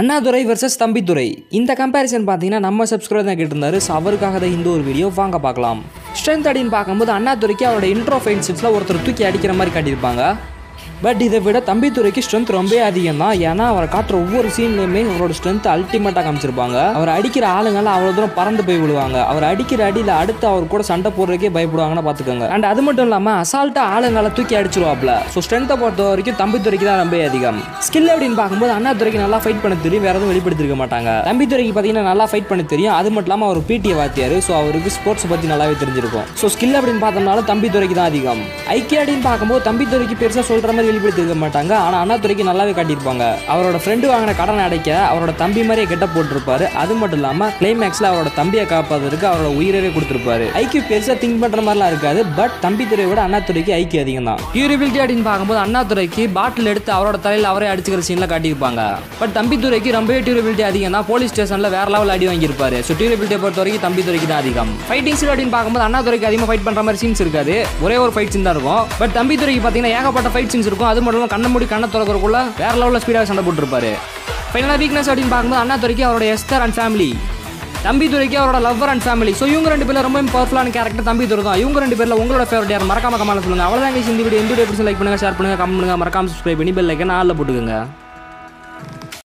Annadurai versus Thambidurai இந்த comparison பார்த்தீங்கன்னா நம்ம சப்ஸ்கிரைபர் தான் கேட்டிருந்தாரு ஸோ அவருக்காக தான் இந்த ஒரு வீடியோ வாங்க பார்க்கலாம் ஸ்ட்ரென்த் அப்படின்னு பார்க்கும்போது அண்ணாதுரைக்கு அவரோட இன்ட்ரோ ஃபைன்ஸில் ஒருத்தர் தூக்கி அடிக்கிற மாதிரி காட்டியிருப்பாங்க பட் இதை விட தம்பித்துறைக்கு ஸ்ட்ரென்த் ரொம்ப அதிகம் தான் ஏன்னா அவரை காட்டுற ஒவ்வொரு சீன்லையுமே அவரோட ஸ்ட்ரென்த் அல்டிமேட்டாக காமிச்சிருப்பாங்க அவர் அடிக்கிற ஆளுங்கெல்லாம் அவ்வளோ தூரம் பறந்து போய் விடுவாங்க அவர் அடிக்கிற அடியில் அடுத்து அவர் கூட சண்டை போடுறதுக்கே பயப்படுவாங்கன்னு பார்த்துக்கோங்க அண்ட் அது மட்டும் இல்லாமல் அசால்ட்டாக ஆளுங்களை தூக்கி அடிச்சிருவாப்ல ஸோ ஸ்ட்ரென்த்தை பொறுத்த வரைக்கும் தம்பித்துறைக்கு தான் ரொம்ப அதிகம் ஸ்கில் அப்படின்னு பார்க்கும்போது அண்ணாதுரைக்கு நல்லா ஃபைட் பண்ண தெரியும் வேற எதுவும் வெளிப்படுத்திருக்க மாட்டாங்க தம்பித்துறைக்கு பார்த்தீங்கன்னா நல்லா ஃபைட் பண்ண தெரியும் அது மட்டும் இல்லாமல் அவர் பிடிஏ வாத்தியார் ஸோ அவருக்கு ஸ்போர்ட்ஸ் பற்றி நல்லாவே தெரிஞ்சிருக்கும் ஸோ ஸ்கில் அப்படின்னு பார்த்தோம்னாலும் தம்பித்துறைக்கு தான் அதிகம் ஐக்கிய அப்படின்னு பார்க்கும்போது தம்பித்துறைக்கு பெருசாக சொல்கிற மாதிரி வெளிப்படுத்திருக்க மாட்டாங்க ஆனால் அண்ணாதுரைக்கு நல்லாவே காட்டியிருப்பாங்க அவரோட ஃப்ரெண்டு வாங்கின கடனை அடைக்க அவரோட தம்பி மாதிரியே கெட்ட போட்டிருப்பாரு அது மட்டும் இல்லாமல் கிளைமேக்ஸில் அவரோட தம்பியை காப்பாதற்கு அவரோட உயிரவே கொடுத்துருப்பாரு ஐக்கிய பெருசாக திங்க் பண்ணுற மாதிரிலாம் இருக்காது பட் தம்பித்துறையை விட அண்ணாதுரைக்கு ஐக்கிய அதிகம் தான் டியூரபிலிட்டி அப்படின்னு பார்க்கும்போது அண்ணாதுரைக்கு பாட்டில் எடுத்து அவரோட தலையில் அவரே அடிச்சுக்கிற சீன்ல காட்டியிருப்பாங்க பட் தம்பித்துறைக்கு ரொம்பவே டியூரபிலிட்டி அதிகம் தான் போலீஸ் ஸ்டேஷனில் வேற லெவல் அடி வாங்கியிருப்பாரு ஸோ டியூரபிலிட்டியை பொறுத்த வரைக்கும் தம்பித்துறைக்கு தான் அதிகம் ஃபைட்டிங் சீன் அப்படின்னு பார்க்கும்போது அண்ணாதுரைக்கு அதிகமாக ஃபைட் பண்ணுற மாதிரி சீன்ஸ் இருக்காது ஒரே ஒரு ஃபைட் சீன் தான் இருக்கும் பட் தம்பித்துறைக்கு பார்த்தீங்கன்னா ஏகப்பட்ட ஃபைட் சீன்ஸ் இருக்கும் அது மட்டும் இல்லாமல் கண்ண மூடி கண்ணை திறக்கிறக்குள்ள வேற லெவலில் ஸ்பீடாக சண்டை போட்டுருப்பாரு ஃபைனலாக வீக்னஸ் அப்படின்னு பார்க்கும்போது அண்ணாதுரைக்கு அவரோட எஸ்தர் அண்ட் ஃபேமிலி தம்பிதுரைக்கு அவரோட லவ்வர் அண்ட் ஃபேமிலி ஸோ இவங்க ரெண்டு பேர்ல ரொம்ப பவர்ஃபுல்லான கேரக்டர் தம்பிதுரை தான் இவங்க ரெண்டு பேர்ல உங்களோட ஃபேவரட் யார் மறக்காம கமெண்ட் சொல்லுங்க அவ்வளோதான் guys இந்த வீடியோ இந்த வீடியோ எப்படி லைக் பண்ணுங்க ஷேர் பண்ணுங்க கமெண்ட் பண்ணுங்க மறக்காம சப்ஸ்கிரைப் பண்ணி பெல் லைக்கன் ஆளில் போட்டுக்கோங்க